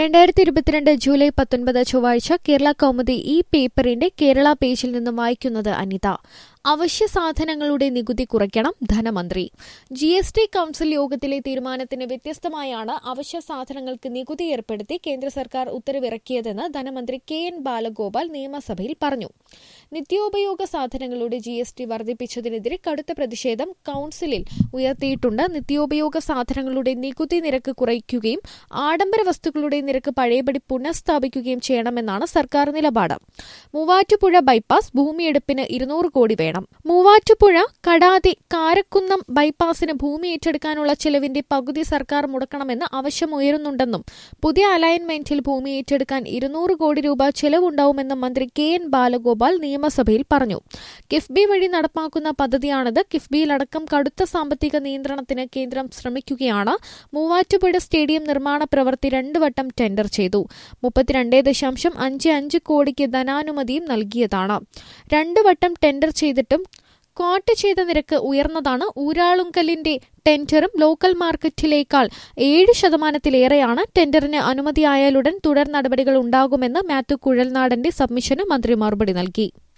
രണ്ടായിരത്തി ഇരുപത്തിരണ്ട് ജൂലൈ പത്തൊൻപത് ചൊവ്വാഴ്ച കേരള കൗമുദി ഈ പേപ്പറിന്റെ കേരള പേജിൽ നിന്നും വായിക്കുന്നത് അനിത അവശ്യ സാധനങ്ങളുടെ നികുതി കുറയ്ക്കണം ധനമന്ത്രി ജി എസ് ടി കൌൺസിൽ യോഗത്തിലെ തീരുമാനത്തിന് വ്യത്യസ്തമായാണ് അവശ്യ സാധനങ്ങൾക്ക് നികുതി ഏർപ്പെടുത്തി കേന്ദ്ര സർക്കാർ ഉത്തരവിറക്കിയതെന്ന് ധനമന്ത്രി കെ എൻ ബാലഗോപാൽ നിയമസഭയിൽ പറഞ്ഞു നിത്യോപയോഗ സാധനങ്ങളുടെ ജി എസ് ടി വർദ്ധിപ്പിച്ചതിനെതിരെ കടുത്ത പ്രതിഷേധം കൌൺസിലിൽ ഉയർത്തിയിട്ടുണ്ട് നിത്യോപയോഗ സാധനങ്ങളുടെ നികുതി നിരക്ക് കുറയ്ക്കുകയും ആഡംബര വസ്തുക്കളുടെ നിരക്ക് പഴയപടി പുനഃസ്ഥാപിക്കുകയും ചെയ്യണമെന്നാണ് സർക്കാർ നിലപാട് മൂവാറ്റുപുഴ ബൈപ്പാസ് ഭൂമിയെടുപ്പിന് ഇരുന്നൂറ് കോടി വേണം മൂവാറ്റുപുഴ കടാതി കാരക്കുന്നം ബൈപ്പാസിന് ഭൂമി ഏറ്റെടുക്കാനുള്ള ചെലവിന്റെ പകുതി സർക്കാർ മുടക്കണമെന്ന് ആവശ്യമുയരുന്നുണ്ടെന്നും പുതിയ അലൈൻമെന്റിൽ ഭൂമി ഏറ്റെടുക്കാൻ ഇരുന്നൂറ് കോടി രൂപ ചെലവുണ്ടാവുമെന്നും മന്ത്രി കെ എൻ ബാലഗോപാൽ നിയമസഭയിൽ പറഞ്ഞു കിഫ്ബി വഴി നടപ്പാക്കുന്ന പദ്ധതിയാണിത് കിഫ്ബിയിലടക്കം കടുത്ത സാമ്പത്തിക നിയന്ത്രണത്തിന് കേന്ദ്രം ശ്രമിക്കുകയാണ് മൂവാറ്റുപുഴ സ്റ്റേഡിയം നിർമ്മാണ പ്രവൃത്തി രണ്ടു വട്ടം ടെൻഡർ ചെയ്തു മുപ്പത്തിരണ്ട് ദശാംശം അഞ്ച് അഞ്ച് കോടിക്ക് ധനാനുമതിയും നൽകിയതാണ് രണ്ടു വട്ടം ടെൻഡർ ചെയ്തിട്ടും ക്വാട്ട് ചെയ്ത നിരക്ക് ഉയർന്നതാണ് ഊരാളുങ്കലിന്റെ ടെൻഡറും ലോക്കൽ മാർക്കറ്റിലേക്കാൾ ഏഴ് ശതമാനത്തിലേറെയാണ് ടെൻഡറിന് അനുമതിയായാലുടൻ തുടർ നടപടികൾ ഉണ്ടാകുമെന്ന് മാത്യു കുഴൽനാടന്റെ സബ്മിഷന് മന്ത്രി മറുപടി നൽകി